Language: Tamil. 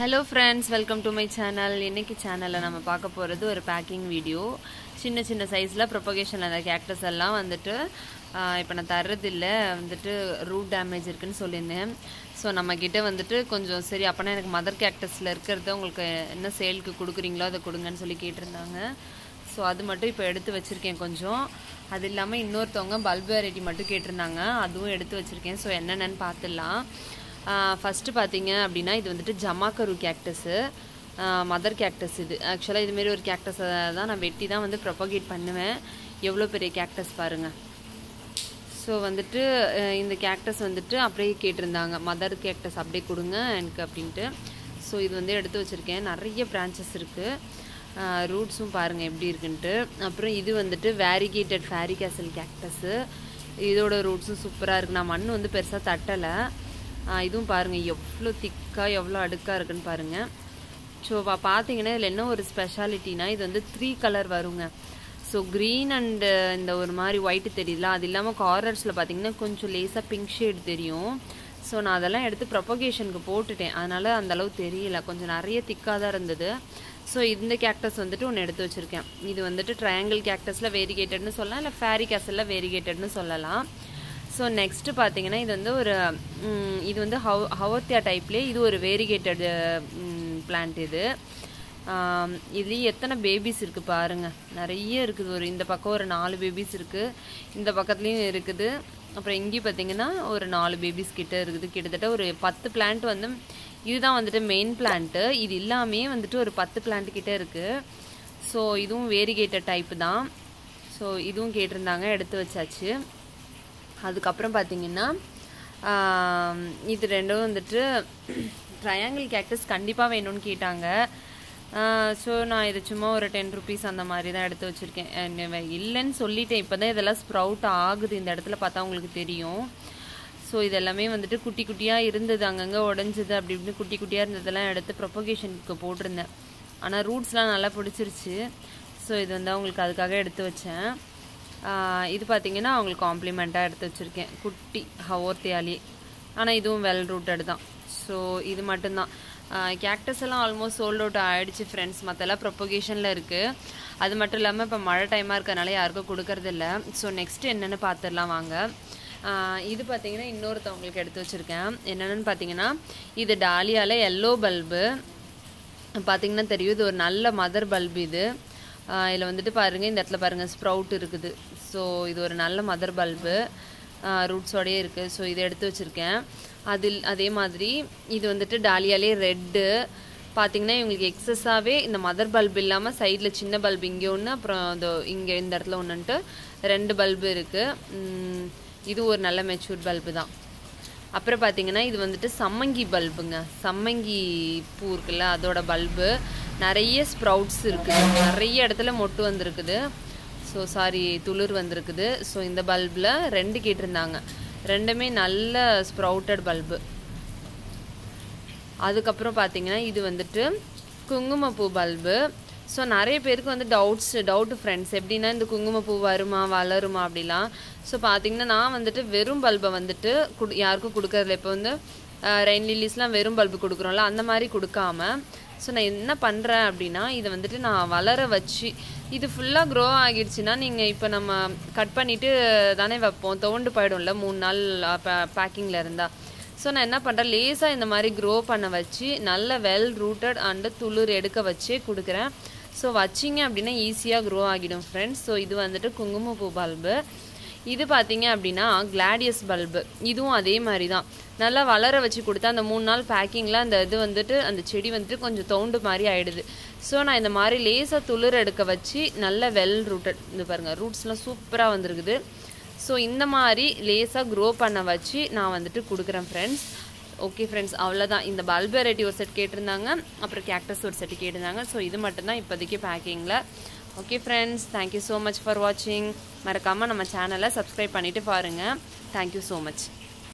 hello friends welcome to my channel இன்னைக்கு சேனலில் நம்ம பார்க்க போகிறது ஒரு பேக்கிங் வீடியோ சின்ன சின்ன சைஸில் ப்ரொபகேஷன் அந்த கேக்டஸ் எல்லாம் வந்துட்டு இப்போ நான் தர்றதில்ல வந்துட்டு ரூட் டேமேஜ் இருக்குன்னு சொல்லியிருந்தேன் ஸோ நம்மக்கிட்ட வந்துட்டு கொஞ்சம் சரி அப்போனா எனக்கு மதர் கேக்டஸில் இருக்கிறத உங்களுக்கு என்ன சேலுக்கு கொடுக்குறீங்களோ அதை கொடுங்கன்னு சொல்லி கேட்டிருந்தாங்க ஸோ அது மட்டும் இப்போ எடுத்து வச்சுருக்கேன் கொஞ்சம் அது இல்லாமல் இன்னொருத்தவங்க பல்ப் வெரைட்டி மட்டும் கேட்டிருந்தாங்க அதுவும் எடுத்து வச்சுருக்கேன் ஸோ என்னென்னு பார்த்துடலாம் ஃபஸ்ட்டு பார்த்தீங்க அப்படின்னா இது வந்துட்டு ஜமாக்கரு கேக்டஸு மதர் கேக்டஸ் இது ஆக்சுவலாக இதுமாரி ஒரு கேக்டஸை தான் நான் வெட்டி தான் வந்து ப்ரொபகேட் பண்ணுவேன் எவ்வளோ பெரிய கேக்டஸ் பாருங்கள் ஸோ வந்துட்டு அஹ் இந்த கேக்டஸ் வந்துட்டு அப்படியே கேட்டிருந்தாங்க மதர் கேக்டஸ் அப்படியே கொடுங்க எனக்கு அப்படின்ட்டு ஸோ இது வந்து எடுத்து வச்சுருக்கேன் நிறைய பிரான்ச்சஸ் இருக்குது ரூட்ஸும் பாருங்கள் எப்படி இருக்குன்ட்டு அப்புறம் இது வந்துட்டு வேரிகேட்டட் ஃபேரி கேசல் கேக்டஸு இதோட ரூட்ஸும் சூப்பராக இருக்குது நான் மண் வந்து பெருசாக தட்டலை இதுவும் பாருங்கள் எவ்வளோ திக்காக எவ்வளோ அடுக்காக இருக்குன்னு பாருங்கள் ஸோ பார்த்தீங்கன்னா இதில் என்ன ஒரு ஸ்பெஷாலிட்டினா இது வந்து த்ரீ கலர் வருங்க ஸோ க்ரீன் அண்டு இந்த ஒரு மாதிரி ஒயிட்டு தெரியுதுல அது இல்லாமல் கார்னர்ஸில் பார்த்தீங்கன்னா கொஞ்சம் லேசாக பிங்க் ஷேட் தெரியும் ஸோ நான் அதெல்லாம் எடுத்து ப்ரொபகேஷனுக்கு போட்டுட்டேன் அதனால் அந்தளவு தெரியல கொஞ்சம் நிறைய திக்காக தான் இருந்தது ஸோ இந்த கேக்டஸ் வந்துட்டு ஒன்று எடுத்து வச்சுருக்கேன் இது வந்துட்டு ட்ரையாங்கிள் கேக்டஸில் வேரிகேட்டட்னு சொல்லலாம் இல்லை ஃபேரி கேசலில் வேரிகேட்டட்னு சொல்லலாம் ஸோ நெக்ஸ்ட்டு பார்த்தீங்கன்னா இது வந்து ஒரு இது வந்து ஹவ் ஹவர்த்தியா டைப்லேயே இது ஒரு வேரிகேட்டட் பிளான்ட் இது இதுலேயும் எத்தனை பேபிஸ் இருக்குது பாருங்கள் நிறைய இருக்குது ஒரு இந்த பக்கம் ஒரு நாலு பேபிஸ் இருக்குது இந்த பக்கத்துலேயும் இருக்குது அப்புறம் இங்கேயும் பார்த்தீங்கன்னா ஒரு நாலு பேபிஸ் கிட்ட இருக்குது கிட்டத்தட்ட ஒரு பத்து பிளான்ட் வந்து இதுதான் வந்துட்டு மெயின் பிளான்ட்டு இது எல்லாமே வந்துட்டு ஒரு பத்து பிளான்ட் கிட்ட இருக்குது ஸோ இதுவும் வேரிகேட்டட் டைப்பு தான் ஸோ இதுவும் கேட்டிருந்தாங்க எடுத்து வச்சாச்சு அதுக்கப்புறம் பார்த்தீங்கன்னா இது ரெண்டும் வந்துட்டு ட்ரையாங்கிள் கேக்டஸ் கண்டிப்பாக வேணும்னு கேட்டாங்க ஸோ நான் இது சும்மா ஒரு டென் ருபீஸ் அந்த மாதிரி தான் எடுத்து வச்சுருக்கேன் இல்லைன்னு சொல்லிட்டேன் இப்போ தான் இதெல்லாம் ஸ்ப்ரவுட் ஆகுது இந்த இடத்துல பார்த்தா உங்களுக்கு தெரியும் ஸோ இதெல்லாமே வந்துட்டு குட்டி குட்டியாக இருந்தது அங்கங்கே உடஞ்சிது அப்படி இப்படி குட்டி குட்டியாக இருந்ததெல்லாம் எடுத்து ப்ரொபகேஷனுக்கு போட்டிருந்தேன் ஆனால் ரூட்ஸ்லாம் நல்லா பிடிச்சிருச்சு ஸோ இது வந்து அவங்களுக்கு அதுக்காக எடுத்து வச்சேன் இது பார்த்தீங்கன்னா அவங்களுக்கு காம்ப்ளிமெண்ட்டாக எடுத்து வச்சுருக்கேன் குட்டி ஹவோர்த்தியாலி ஆனால் இதுவும் வெல் ரூட்டட் தான் ஸோ இது மட்டும்தான் கேக்டஸ் எல்லாம் ஆல்மோஸ்ட் சோல்ட் அவுட் ஆகிடுச்சு ஃப்ரெண்ட்ஸ் மற்றெல்லாம் ப்ரொப்பகேஷனில் இருக்குது அது மட்டும் இல்லாமல் இப்போ மழை டைமாக இருக்கறனால யாருக்கும் கொடுக்கறதில்ல ஸோ நெக்ஸ்ட் என்னென்னு பார்த்துடலாம் வாங்க இது பார்த்தீங்கன்னா இன்னொருத்தவங்களுக்கு எடுத்து வச்சுருக்கேன் என்னென்னு பார்த்தீங்கன்னா இது டாலியாவில் எல்லோ பல்பு பார்த்தீங்கன்னா தெரியும் இது ஒரு நல்ல மதர் பல்பு இது இதில் வந்துட்டு பாருங்கள் இந்த இடத்துல பாருங்கள் ஸ்ப்ரவுட் இருக்குது ஸோ இது ஒரு நல்ல மதர் பல்பு ரூட்ஸோடையே இருக்குது ஸோ இதை எடுத்து வச்சுருக்கேன் அதில் அதே மாதிரி இது வந்துட்டு டாலியாலே ரெட்டு பார்த்தீங்கன்னா இவங்களுக்கு எக்ஸஸாகவே இந்த மதர் பல்பு இல்லாமல் சைடில் சின்ன பல்பு இங்கே ஒன்று அப்புறம் இந்த இங்கே இந்த இடத்துல ஒன்றுன்ட்டு ரெண்டு பல்பு இருக்குது இது ஒரு நல்ல மெச்சூர் பல்பு தான் அப்புறம் பார்த்தீங்கன்னா இது வந்துட்டு சம்மங்கி பல்புங்க சம்மங்கி பூ இருக்குல்ல அதோட பல்பு நிறைய ஸ்ப்ரவுட்ஸ் இருக்குது நிறைய இடத்துல மொட்டு வந்திருக்குது ஸோ சாரி துளிர் வந்திருக்குது ஸோ இந்த பல்பில் ரெண்டு கேட்டிருந்தாங்க ரெண்டுமே நல்ல ஸ்ப்ரவுட்டட் பல்பு அதுக்கப்புறம் பார்த்தீங்கன்னா இது வந்துட்டு குங்குமப்பூ பல்பு ஸோ நிறைய பேருக்கு வந்து டவுட்ஸ் டவுட் ஃப்ரெண்ட்ஸ் எப்படின்னா இந்த குங்குமப்பூ வருமா வளருமா அப்படிலாம் ஸோ பார்த்தீங்கன்னா நான் வந்துட்டு வெறும் பல்பை வந்துட்டு குடு யாருக்கும் கொடுக்கறதில்ல இப்போ வந்து ரெயின் லில்லிஸ்லாம் வெறும் பல்பு கொடுக்குறோம்ல அந்த மாதிரி கொடுக்காம ஸோ நான் என்ன பண்ணுறேன் அப்படின்னா இதை வந்துட்டு நான் வளர வச்சு இது ஃபுல்லாக க்ரோ ஆகிடுச்சுன்னா நீங்கள் இப்போ நம்ம கட் பண்ணிவிட்டு தானே வைப்போம் தோண்டு போயிடும்ல மூணு நாள் பேக்கிங்கில் இருந்தால் ஸோ நான் என்ன பண்ணுறேன் லேசாக இந்த மாதிரி க்ரோ பண்ண வச்சு நல்ல வெல் ரூட்டட் அண்டு துளிர் எடுக்க வச்சே கொடுக்குறேன் ஸோ வச்சிங்க அப்படின்னா ஈஸியாக க்ரோ ஆகிடும் ஃப்ரெண்ட்ஸ் ஸோ இது வந்துட்டு குங்குமப்பூ பல்பு இது பார்த்தீங்க அப்படின்னா கிளாடியஸ் பல்பு இதுவும் அதே மாதிரி தான் நல்லா வளர வச்சு கொடுத்தா அந்த மூணு நாள் பேக்கிங்கில் அந்த இது வந்துட்டு அந்த செடி வந்துட்டு கொஞ்சம் தோண்டு மாதிரி ஆயிடுது ஸோ நான் இந்த மாதிரி லேசாக துளிர் எடுக்க வச்சு நல்ல வெல் ரூட்டட் இது பாருங்கள் ரூட்ஸ்லாம் சூப்பராக வந்திருக்குது ஸோ இந்த மாதிரி லேசாக க்ரோ பண்ண வச்சு நான் வந்துட்டு கொடுக்குறேன் ஃப்ரெண்ட்ஸ் ஓகே ஃப்ரெண்ட்ஸ் அவ்வளோதான் இந்த பல்ப் வெரைட்டி ஒரு செட் கேட்டிருந்தாங்க அப்புறம் கேக்டஸ் ஒரு செட் கேட்டிருந்தாங்க ஸோ இது மட்டும்தான் இப்போதைக்கு பேக்கிங்கில் okay friends thank you so much for வாட்சிங் மறக்காமல் நம்ம சேனலை சப்ஸ்கிரைப் பண்ணிவிட்டு பாருங்கள் தேங்க்யூ ஸோ மச்